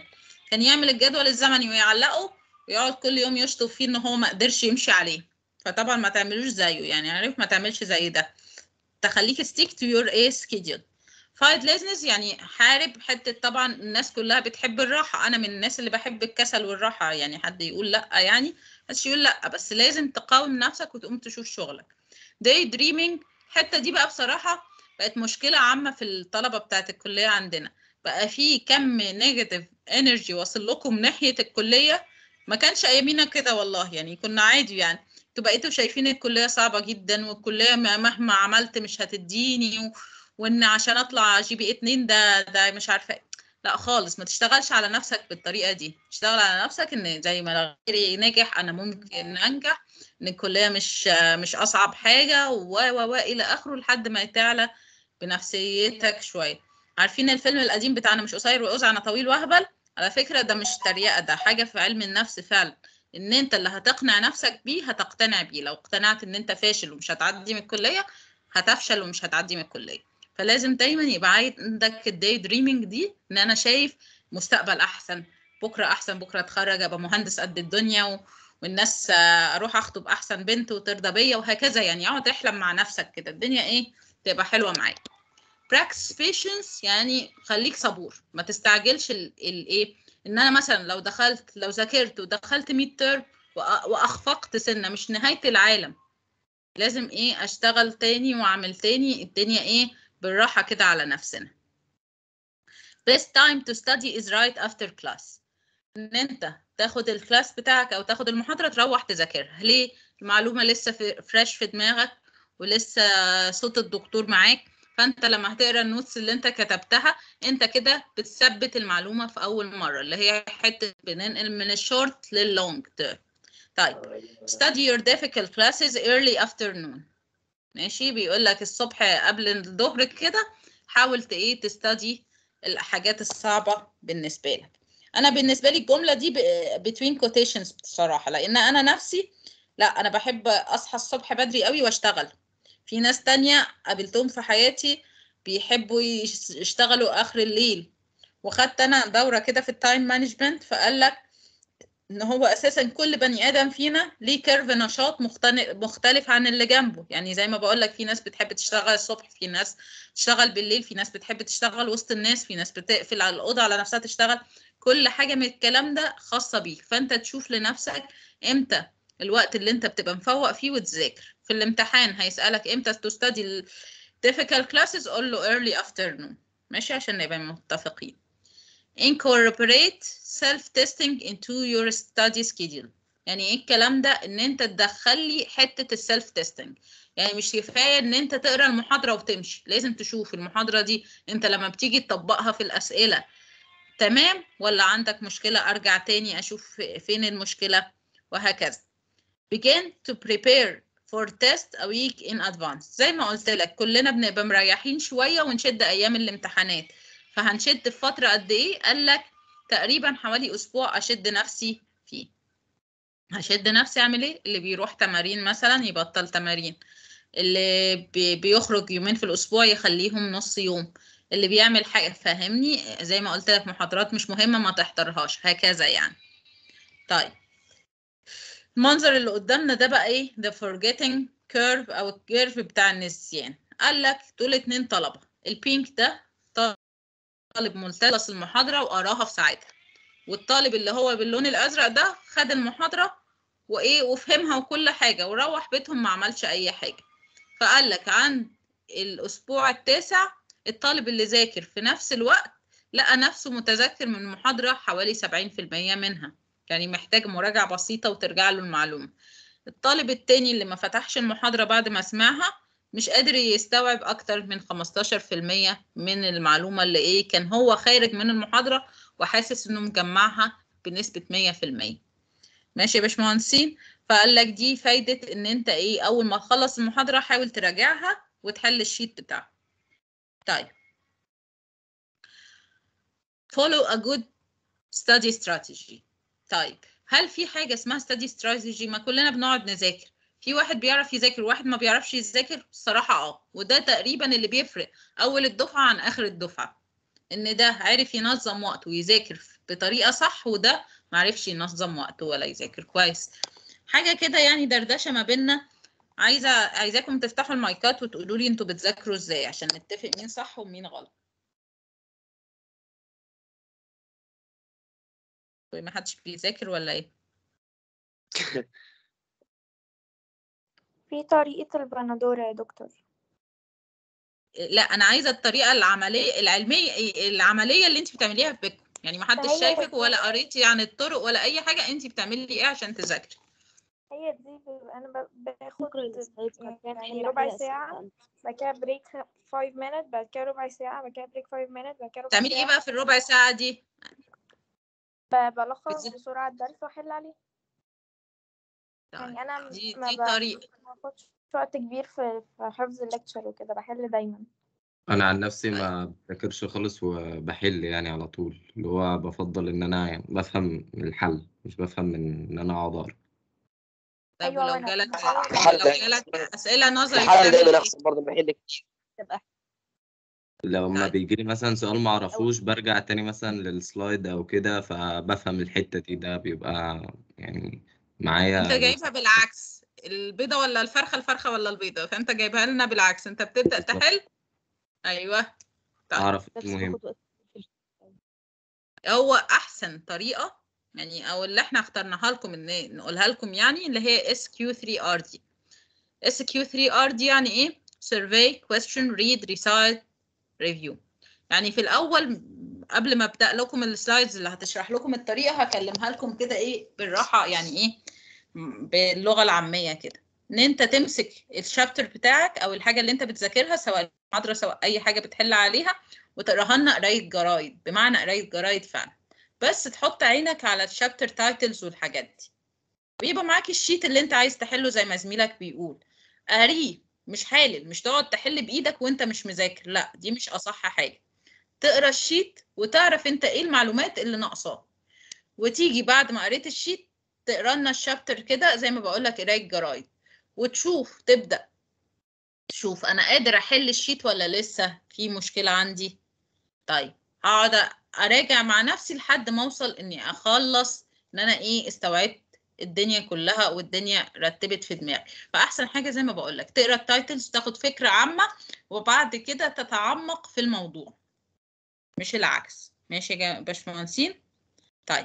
كان يعمل الجدول الزمني ويعلقه ويقعد كل يوم يشطب فيه ان هو ما قدرش يمشي عليه فطبعا ما تعملوش زيه يعني عارف ما تعملش زي ده تخليك stick to your a schedule fight laziness يعني حارب حتة طبعا الناس كلها بتحب الراحة أنا من الناس اللي بحب الكسل والراحة يعني حد يقول لأ يعني بس يقول لأ بس لازم تقاوم نفسك وتقوم تشوف شغلك day dreaming الحتة دي بقى بصراحة بقت مشكلة عامة في الطلبة بتاعت الكلية عندنا بقى في كم نيجاتيف انرجي واصل لكم ناحية الكلية ما كانش أيامينا كده والله يعني كنا عادي يعني انتوا بقيتوا شايفين الكلية صعبة جدا والكلية مهما عملت مش هتديني و... وان عشان اطلع جي بي 2 ده ده مش عارفه إيه. لا خالص ما تشتغلش على نفسك بالطريقه دي اشتغل على نفسك ان زي ما غيري ناجح انا ممكن انجح ان الكليه مش مش اصعب حاجه و و و الى اخره لحد ما تعلى بنفسيتك شويه عارفين الفيلم القديم بتاعنا مش قصير واوزع انا طويل واهبل على فكره ده مش تريقه ده حاجه في علم النفس فعلا ان انت اللي هتقنع نفسك بيه هتقتنع بيه لو اقتنعت ان انت فاشل ومش هتعدي من الكليه هتفشل ومش هتعدي من الكليه فلازم دايما يبقى عندك الداي دريمينج دي ان انا شايف مستقبل احسن بكره احسن بكره اتخرج ابقى مهندس قد الدنيا و... والناس اروح اخطب احسن بنت وترضى بيا وهكذا يعني اقعد احلم مع نفسك كده الدنيا ايه تبقى حلوه معاك practice patience يعني خليك صبور ما تستعجلش الايه ان انا مثلا لو دخلت لو ذاكرت ودخلت 100 ترم واخفقت سنه مش نهايه العالم لازم ايه اشتغل تاني واعمل تاني الدنيا ايه بالراحة كده على نفسنا. Best time to study is right after class. إن أنت تاخد الكلاس بتاعك أو تاخد المحاضرة تروح تذاكرها، ليه؟ المعلومة لسه في فريش في دماغك ولسه صوت الدكتور معاك، فأنت لما هتقرا النوتس اللي أنت كتبتها أنت كده بتثبت المعلومة في أول مرة اللي هي حتة بننقل من الشورت لللونج تيرم. طيب study your difficult classes early afternoon. ماشي بيقول لك الصبح قبل الظهر كده حاول ايه تستدي الحاجات الصعبة بالنسبة لك انا بالنسبة لي الجملة دي between quotations بصراحة لان انا نفسي لا انا بحب اصحى الصبح بدري قوي واشتغل في ناس تانية قابلتهم في حياتي بيحبوا يشتغلوا اخر الليل وخدت انا دورة كده في التايم مانجمنت فقال لك ان هو اساسا كل بني ادم فينا ليه كيرف نشاط مختلف عن اللي جنبه يعني زي ما بقول لك في ناس بتحب تشتغل الصبح في ناس تشتغل بالليل في ناس بتحب تشتغل وسط الناس في ناس بتقفل على الاوضه على نفسها تشتغل كل حاجه من الكلام ده خاصه بيك فانت تشوف لنفسك امتى الوقت اللي انت بتبقى مفوق فيه وتذاكر في الامتحان هيسالك امتى تستدي difficult classes قول له early afternoon ماشي عشان نبقى متفقين incorporate self-testing into your study schedule يعني ايه الكلام ده ان انت تدخل لي حته السيلف تيستنج يعني مش كفايه ان انت تقرا المحاضره وتمشي لازم تشوف المحاضره دي انت لما بتيجي تطبقها في الاسئله تمام ولا عندك مشكله ارجع تاني اشوف فين المشكله وهكذا begin to prepare for test a week in advance زي ما قلت لك كلنا بنبقى مريحين شويه ونشد ايام الامتحانات فهنشد في فتره قد ايه قال لك تقريبا حوالي اسبوع اشد نفسي فيه هشد نفسي اعمل ايه اللي بيروح تمارين مثلا يبطل تمارين اللي بي بيخرج يومين في الاسبوع يخليهم نص يوم اللي بيعمل حاجه فاهمني زي ما قلت لك محاضرات مش مهمه ما تحضرهاش هكذا يعني طيب المنظر اللي قدامنا ده بقى ايه the forgetting curve او الكيرف بتاع النسيان قال لك دول اتنين طلبه البينك ده طالب ملتزم المحاضره وقراها في ساعتها والطالب اللي هو باللون الازرق ده خد المحاضره وايه وفهمها وكل حاجه وروح بيتهم ما عملش اي حاجه فقال لك عند الاسبوع التاسع الطالب اللي ذاكر في نفس الوقت لقى نفسه متذكر من المحاضره حوالي 70% منها يعني محتاج مراجعه بسيطه وترجع له المعلومه الطالب التاني اللي ما فتحش المحاضره بعد ما سمعها مش قادر يستوعب اكتر من 15% من المعلومه اللي ايه كان هو خارج من المحاضره وحاسس انه مجمعها بنسبه 100% ماشي يا باشمهندسين فقال لك دي فايده ان انت ايه اول ما تخلص المحاضره حاول تراجعها وتحل الشيت بتاعها طيب follow a good study strategy طيب هل في حاجه اسمها study strategy ما كلنا بنقعد نذاكر في واحد بيعرف يذاكر وواحد ما بيعرفش يذاكر الصراحه اه وده تقريبا اللي بيفرق اول الدفعه عن اخر الدفعه ان ده عرف ينظم وقته ويذاكر بطريقة صح وده معرفش ينظم وقته ولا يذاكر كويس حاجة كده يعني دردشة ما بيننا عايزة عايزاكم تفتحوا المايكات وتقولوا لي انتوا بتذاكروا ازاي عشان نتفق مين صح ومين غلط ما حدش بيذاكر ولا ايه في طريقة البندورة يا دكتور لا انا عايزه الطريقه العمليه العلميه العمليه اللي انت بتعمليها في بيتكم يعني ما حدش فهي شايفك بت- ولا قريتي عن الطرق ولا اي حاجه انت بتعملي ايه عشان تذاكري هي دي بيبقى أنا ب- باخد شكرا يا سعيد كانت يعني بتحل ربع عليها ساعة أسئلة بعد كده بريك 5 minutes بعد كده ربع ساعة بعد كده بريك 5 minutes بعد كده ربع بتعملي ايه ساعة بقى في الربع ساعه دي ب- بلخص بتذاكري بسرعة الدرس وأحل عليه يعني أنا دي ما دي ب- طريقه ما باخدش وقت كبير في في حفظ الليكتشر وكده بحل دايما انا عن نفسي ما بذاكرش خالص وبحل يعني على طول اللي هو بفضل ان انا يعني بفهم من الحل مش بفهم من ان انا اقعد اقرا طب أيوة ولو وأنا جالك الحل لو دايما جالك اسئله نظري الحل بتعمل دايما ايه احسن برضه بحل كتير تبقى لما طيب بيجي لي مثلا سؤال ما اعرفوش برجع تاني مثلا للسلايد او كده فبفهم الحتة دي ده بيبقى يعني معايا انت جايبها بالعكس البيضه ولا الفرخه الفرخه ولا البيضه فانت جايبها لنا بالعكس انت بتبدا بالظبط. تحل ايوه طيب اعرف إيه بس المهم باخد وقت هو احسن طريقه يعني او اللي احنا اخترناها لكم ان نقولها لكم يعني اللي هي SQ3RD SQ3RD يعني ايه survey question read recite review يعني في الاول قبل ما ابدا لكم السلايدز اللي هتشرح لكم الطريقه هكلمها لكم كده ايه بالراحه يعني ايه م- باللغه العاميه كده ان انت تمسك الشابتر بتاعك او الحاجه اللي انت بتذاكرها سواء محاضره سواء اي حاجه بتحل عليها وتقراها لنا قرايه جرايد بمعنى قرايه جرايد فعلا بس تحط عينك على الشابتر تايتلز والحاجات دي ويبقى معاك الشيت اللي انت عايز تحله زي ما زميلك بيقول قاريه مش حالل مش تقعد تحل بايدك وانت مش مذاكر لا دي مش اصح حاجه تقرا الشيت وتعرف انت ايه المعلومات اللي ناقصاك وتيجي بعد ما قريت الشيت تقرا لنا الشابتر كده زي ما بقول لك قرايه جرايد وتشوف تبدا تشوف انا قادر احل الشيت ولا لسه في مشكله عندي طيب هقعد اراجع مع نفسي لحد ما اوصل اني اخلص ان انا ايه استوعبت الدنيا كلها والدنيا رتبت في دماغي فاحسن حاجه زي ما بقول لك تقرا التايتلز تاخد فكره عامه وبعد كده تتعمق في الموضوع مش العكس ماشي يا جا- باشمهندسين طيب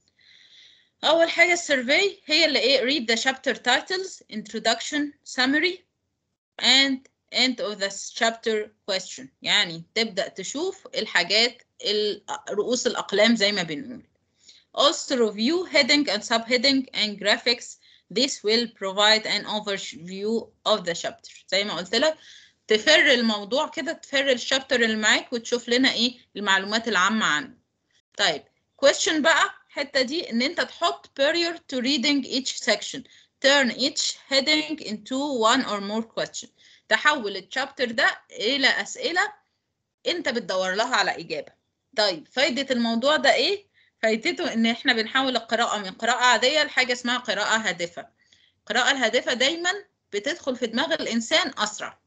اول حاجه السيرفي هي اللي ايه read the chapter titles introduction summary and end of the chapter question يعني تبدأ تشوف الحاجات ال- رؤوس الأقلام زي ما بنقول also review heading and subheading and graphics this will provide an overview of the chapter زي ما قلت لك تفر الموضوع كده تفر الشابتر اللي معاك وتشوف لنا ايه المعلومات العامة عنه طيب question بقى الحتة دي ان انت تحط period to reading each section turn each heading into one or more question تحول الشابتر ده الى اسئله انت بتدور لها على اجابه طيب فايده الموضوع ده ايه فايدته ان احنا بنحول القراءه من قراءه عاديه لحاجه اسمها قراءه هادفه القراءه الهادفه دايما بتدخل في دماغ الانسان اسرع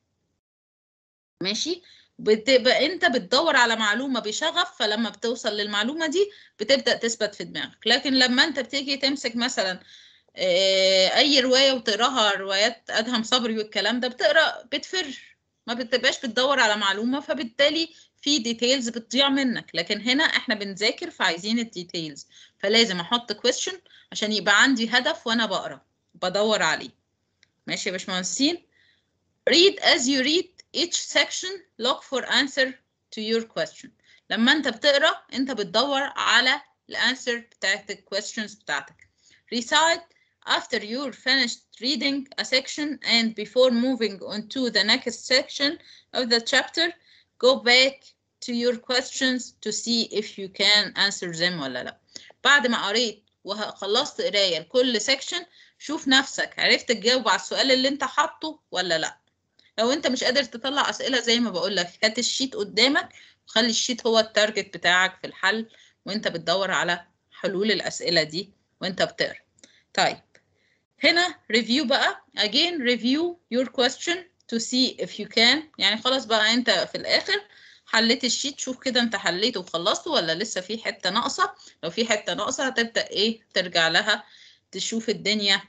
ماشي بتبقى انت بتدور على معلومه بشغف فلما بتوصل للمعلومه دي بتبدا تثبت في دماغك لكن لما انت بتيجي تمسك مثلا آه، اي روايه وتقراها روايات ادهم صبري والكلام ده بتقرا بتفر ما بتبقاش بتدور على معلومه فبالتالي في ديتيلز بتضيع منك لكن هنا احنا بنذاكر فعايزين الديتيلز فلازم احط كويستشن عشان يبقى عندي هدف وانا بقرا بدور عليه ماشي يا باشمهندسين read as you read each section look for answer to your question لما انت بتقرا انت بتدور على الانسر بتاعت الكويستشنز بتاعتك recite after you're finished reading a section and before moving on to the next section of the chapter go back to your questions to see if you can answer them ولا لا بعد ما قريت وخلصت قرايه لكل section شوف نفسك عرفت تجاوب على السؤال اللي انت حاطه ولا لا لو انت مش قادر تطلع اسئله زي ما بقول لك هات الشيت قدامك وخلي الشيت هو التارجت بتاعك في الحل وانت بتدور على حلول الاسئله دي وانت بتقرا طيب هنا review بقى again review your question to see if you can يعني خلاص بقى انت في الاخر حليت الشيت شوف كده انت حليته وخلصته ولا لسه في حتة ناقصة لو في حتة ناقصة هتبدأ ايه ترجع لها تشوف الدنيا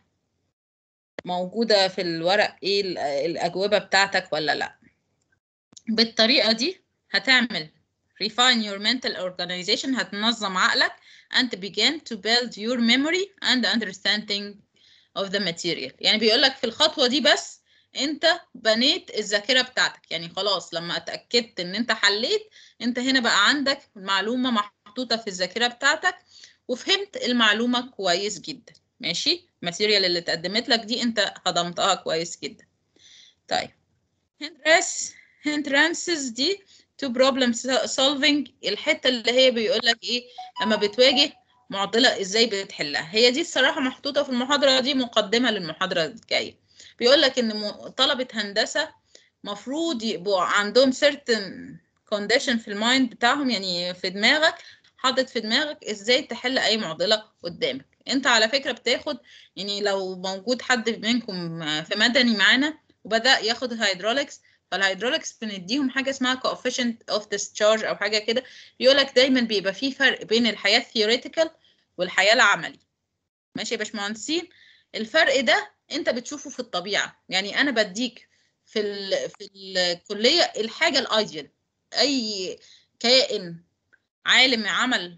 موجودة في الورق ايه ال- الأجوبة بتاعتك ولا لا بالطريقة دي هتعمل refine your mental organization هتنظم عقلك and begin to build your memory and understanding of the material يعني بيقولك في الخطوة دي بس انت بنيت الذاكرة بتاعتك يعني خلاص لما اتأكدت ان انت حليت انت هنا بقى عندك معلومة محطوطة في الذاكرة بتاعتك وفهمت المعلومة كويس جدا ماشي الماتيريال اللي اتقدمت لك دي انت هضمتها كويس جدا طيب hindrance hindrances دي to problem solving الحتة اللي هي بيقول لك ايه لما بتواجه معضلة ازاي بتحلها هي دي الصراحة محطوطة في المحاضرة دي مقدمة للمحاضرة الجاية بيقول لك ان م- طلبة هندسة مفروض يبقوا عندهم certain condition في المايند بتاعهم يعني في دماغك حاطط في دماغك ازاي تحل اي معضلة قدامك انت على فكرة بتاخد يعني لو موجود حد منكم في مدني معانا وبدأ ياخد هيدروليكس فالهيدروليكس بنديهم حاجة اسمها coefficient of discharge أو حاجة كده بيقولك دايما بيبقى في فرق بين الحياة الثيوريتيكال والحياة العملي ماشي يا باشمهندسين الفرق ده انت بتشوفه في الطبيعة يعني أنا بديك في ال في الكلية الحاجة الايديال أي كائن عالم عمل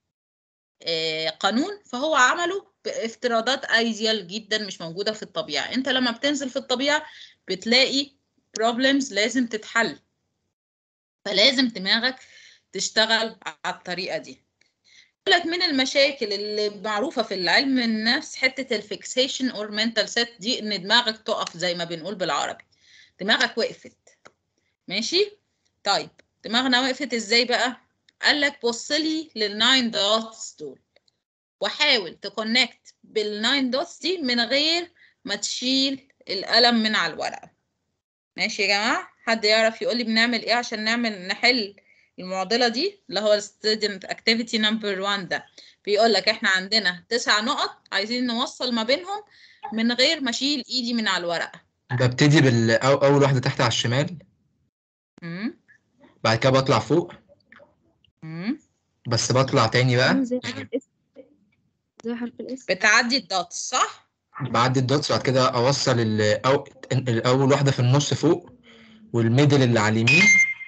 آه، قانون فهو عمله بافتراضات ايديال جدا مش موجودة في الطبيعة انت لما بتنزل في الطبيعة بتلاقي problems لازم تتحل فلازم دماغك تشتغل على الطريقة دي يقول لك من المشاكل اللي معروفة في العلم النفس حتة الفيكسيشن اور mental set دي ان دماغك تقف زي ما بنقول بالعربي دماغك وقفت ماشي طيب دماغنا وقفت ازاي بقى قال لك بص لي للناين دوتس دول وحاول تكونكت بالناين دوتس دي من غير ما تشيل القلم من على الورقة ماشي يا جماعة حد يعرف يقول لي بنعمل ايه عشان نعمل نحل المعضلة دي اللي هو student activity number one ده بيقول لك احنا عندنا تسع نقط عايزين نوصل ما بينهم من غير ما اشيل ايدي من على الورقة ببتدي بال أو أول واحدة تحت على الشمال مم. بعد كده بطلع فوق مم. بس بطلع تاني بقى زي حرف الاس زي حرف الاس بتعدي الدوتس صح؟ بعدي الدوتس بعد كده أوصل ال- أو الأول واحدة في النص فوق والميدل اللي على اليمين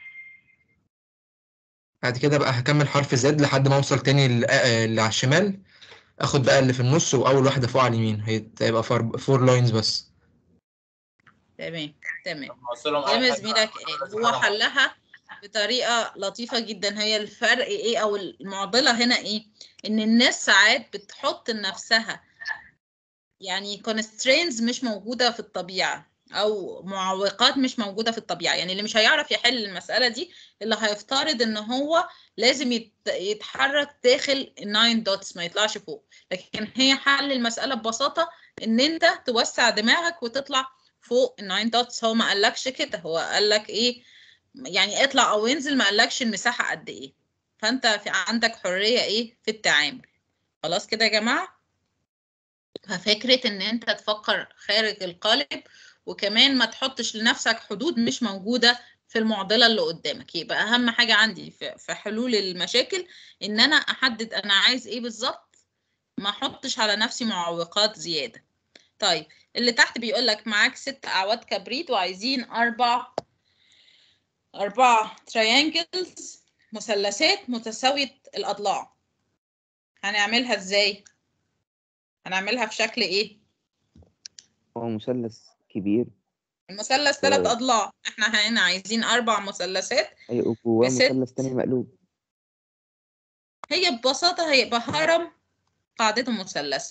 بعد كده بقى هكمل حرف زد لحد ما أوصل تاني ال- آه، اللي على الشمال آخد بقى اللي في النص وأول واحدة فوق على اليمين هيبقى فور لاينز بس تمام تمام زي ما زميلك قال هو حلها بطريقة لطيفة جدا هي الفرق ايه او المعضلة هنا ايه ان الناس ساعات بتحط لنفسها يعني constraints مش موجودة في الطبيعة او معوقات مش موجودة في الطبيعة يعني اللي مش هيعرف يحل المسألة دي اللي هيفترض ان هو لازم يت- يتحرك داخل الناين دوتس ما يطلعش فوق لكن هي حل المسألة ببساطة ان انت توسع دماغك وتطلع فوق الناين دوتس هو ما قالكش كده هو قالك ايه يعني اطلع او انزل ما قالكش المساحة قد ايه فانت في عندك حرية ايه في التعامل خلاص كده يا جماعة ففكرة ان انت تفكر خارج القالب وكمان ما تحطش لنفسك حدود مش موجودة في المعضلة اللي قدامك يبقى اهم حاجة عندي في في حلول المشاكل ان انا احدد انا عايز ايه بالظبط ما احطش على نفسي معوقات زيادة طيب اللي تحت بيقول لك معاك ست اعواد كبريت وعايزين اربع اربع تريانجلز مثلثات متساوية الاضلاع هنعملها ازاي هنعملها في شكل ايه هو مثلث كبير المثلث ثلاث و- اضلاع احنا هنا عايزين اربع مثلثات هيبقى جواه بست- مثلث تاني مقلوب هي ببساطة هيبقى هرم قاعدته مثلثة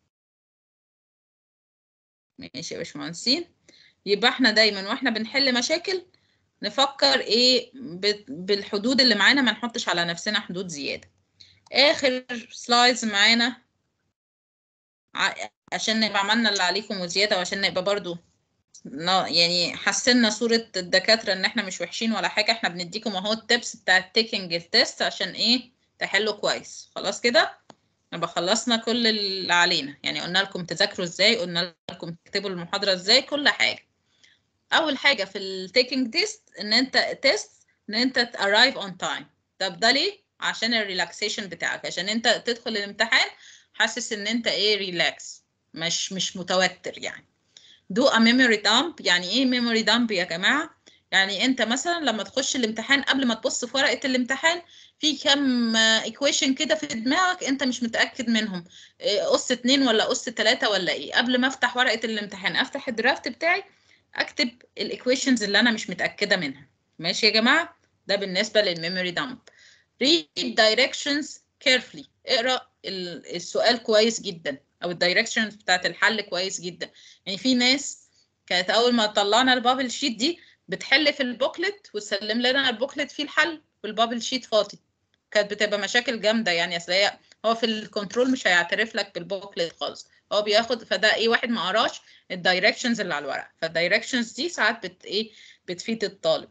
ماشي يا باشمهندسين يبقى احنا دايما واحنا بنحل مشاكل نفكر ايه ب- بالحدود اللي معانا ما نحطش على نفسنا حدود زيادة اخر سلايدز معانا ع- عشان نبقى عملنا اللي عليكم وزيادة وعشان نبقى برضو نا- يعني حسنا صورة الدكاترة ان احنا مش وحشين ولا حاجة احنا بنديكم اهو التبس بتاع التيكنج التست عشان ايه تحلوا كويس خلاص كده نبقى خلصنا كل اللي علينا يعني قلنا لكم تذاكروا ازاي قلنا لكم تكتبوا المحاضرة ازاي كل حاجة اول حاجة في التيكنج تيست ان انت تيست ان انت تarrive on time طب ده ليه عشان الريلاكسيشن بتاعك عشان انت تدخل الامتحان حاسس ان انت ايه ريلاكس مش مش متوتر يعني do a memory dump يعني ايه memory dump يا جماعه يعني انت مثلا لما تخش الامتحان قبل ما تبص في ورقه الامتحان في كم ايكويشن كده في دماغك انت مش متاكد منهم إيه، قص اتنين ولا قص تلاته ولا ايه قبل ما افتح ورقه الامتحان افتح الدرافت بتاعي اكتب الايكويشنز اللي انا مش متاكده منها ماشي يا جماعه ده بالنسبه للميموري دامب read directions carefully اقرا ال- السؤال كويس جدا او الدايركشنز بتاعت الحل كويس جدا يعني في ناس كانت اول ما طلعنا البابل شيت دي بتحل في البوكلت وتسلم لنا البوكلت فيه الحل والبابل شيت فاضي كانت بتبقى مشاكل جامده يعني اصل هي هو في الكنترول مش هيعترف لك بالبوكلت خالص هو بياخد فده ايه واحد ما قراش الدايركشنز اللي على الورق فالدايركشنز دي ساعات بت ايه بتفيد الطالب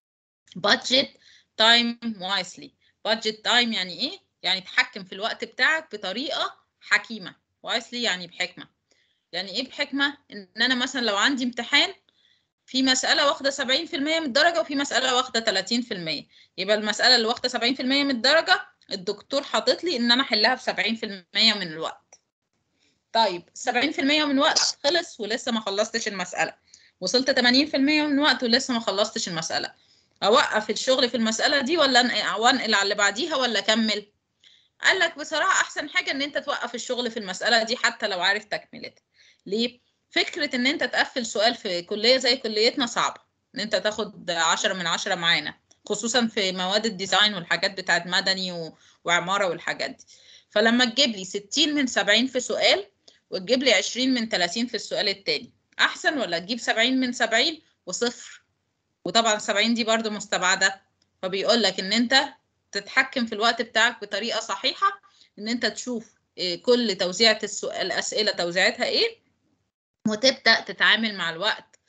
budget time wisely budget time يعني ايه يعني تحكم في الوقت بتاعك بطريقه حكيمه wisely يعني بحكمه يعني ايه بحكمه ان انا مثلا لو عندي امتحان في مسألة واخدة 70% من الدرجة وفي مسألة واخدة 30% يبقى المسألة اللي واخدة 70% من الدرجة الدكتور حاطط لي إن أنا أحلها في 70% من الوقت. طيب 70% من الوقت خلص ولسه ما خلصتش المسألة. وصلت 80% من الوقت ولسه ما خلصتش المسألة. أوقف الشغل في المسألة دي ولا أنقل وأنقل على اللي بعديها ولا أكمل؟ قال لك بصراحة أحسن حاجة إن أنت توقف الشغل في المسألة دي حتى لو عارف تكملتها. ليه؟ فكرة إن أنت تقفل سؤال في كلية زي كليتنا صعبة إن أنت تاخد عشرة من عشرة معانا خصوصا في مواد الديزاين والحاجات بتاعت مدني و... وعمارة والحاجات دي فلما تجيب لي 60 من 70 في سؤال وتجيب لي 20 من 30 في السؤال التاني أحسن ولا تجيب 70 من 70 وصفر وطبعا 70 دي برضو مستبعدة فبيقول لك إن أنت تتحكم في الوقت بتاعك بطريقة صحيحة إن أنت تشوف إيه، كل توزيعة السؤال الأسئلة توزيعتها إيه وتبدأ تتعامل مع الوقت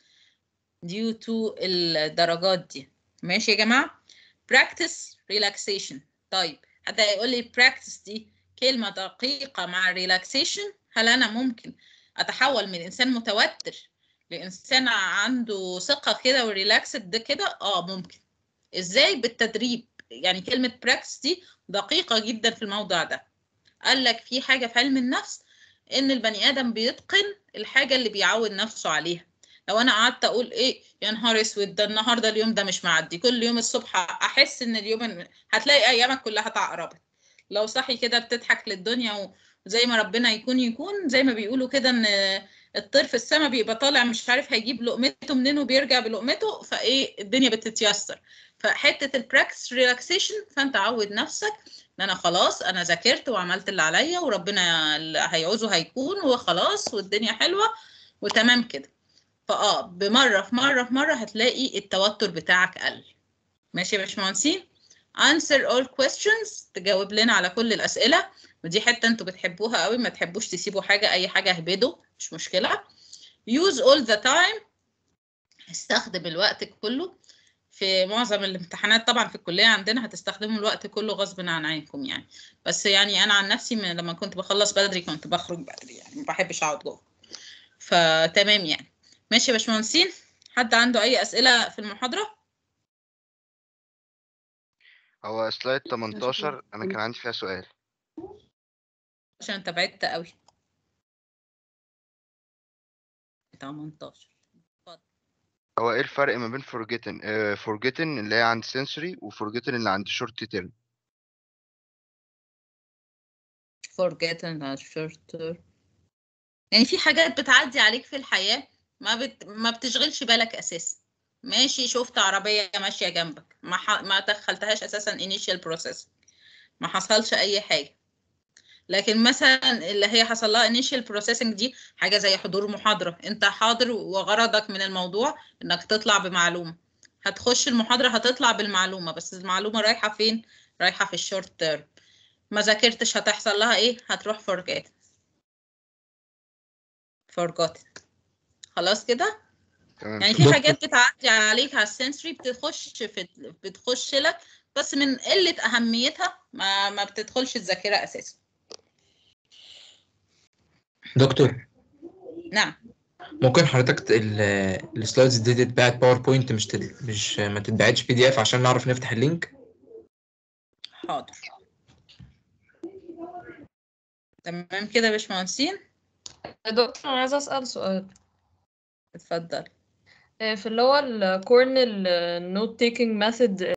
due to الدرجات دي ماشي يا جماعة practice relaxation طيب حتى يقول لي practice دي كلمة دقيقة مع relaxation هل أنا ممكن أتحول من إنسان متوتر لإنسان عنده ثقة كده وريلاكسد ده كده اه ممكن ازاي بالتدريب يعني كلمة practice دي دقيقة جدا في الموضوع ده قال لك في حاجة في علم النفس ان البني ادم بيتقن الحاجه اللي بيعود نفسه عليها لو انا قعدت اقول ايه يا نهار اسود ده النهارده اليوم ده مش معدي كل يوم الصبح احس ان اليوم هتلاقي ايامك كلها اتعقربت لو صحي كده بتضحك للدنيا وزي ما ربنا يكون يكون زي ما بيقولوا كده ان الطير في السماء بيبقى طالع مش عارف هيجيب لقمته منين وبيرجع بلقمته فايه الدنيا بتتيسر فحته البراكتس ريلاكسيشن فانت عود نفسك ان انا خلاص انا ذاكرت وعملت اللي عليا وربنا اللي هيعوزه هيكون وخلاص والدنيا حلوه وتمام كده فاه بمره في مره في مره هتلاقي التوتر بتاعك قل ماشي يا باشمهندسين answer all questions تجاوب لنا على كل الاسئله ودي حته انتوا بتحبوها قوي ما تحبوش تسيبوا حاجه اي حاجه اهبدوا مش مشكله use all the time استخدم الوقت كله في معظم الامتحانات طبعا في الكليه عندنا هتستخدموا الوقت كله غصب عن عينكم يعني بس يعني انا عن نفسي من لما كنت بخلص بدري كنت بخرج بدري يعني ما بحبش اقعد جوه فتمام يعني ماشي يا باشمهندسين حد عنده اي اسئله في المحاضره هو سلايد 18 انا كان عندي فيها سؤال عشان انت بعدت قوي 18 هو ايه الفرق ما بين forgotten آه forgotten اللي هي عند sensory و forgotten اللي عند short term forgotten or short term يعني في حاجات بتعدي عليك في الحياة ما بت... ما بتشغلش بالك أساسا ماشي شفت عربية ماشية جنبك ما ح... ما دخلتهاش أساسا initial process ما حصلش أي حاجة لكن مثلا اللي هي حصل لها initial processing دي حاجة زي حضور محاضرة انت حاضر وغرضك من الموضوع انك تطلع بمعلومة هتخش المحاضرة هتطلع بالمعلومة بس المعلومة رايحة فين رايحة في الشورت تيرم ما ذاكرتش هتحصل لها ايه هتروح forget forgotten خلاص كده تمام يعني في حاجات بتعدي عليك على السنسوري بتخش في بتخش لك بس من قلة أهميتها ما ما بتدخلش الذاكرة أساسا دكتور نعم ممكن حضرتك ت- ال- السلايدز دي تتبعت باوربوينت مش تد... مش ما تتبعتش بي دي اف عشان نعرف نفتح اللينك حاضر تمام كده يا باشمهندسين يا دكتور انا عايزه اسال سؤال اتفضل آه، في اللي هو الكورنل نوت تيكينج ميثود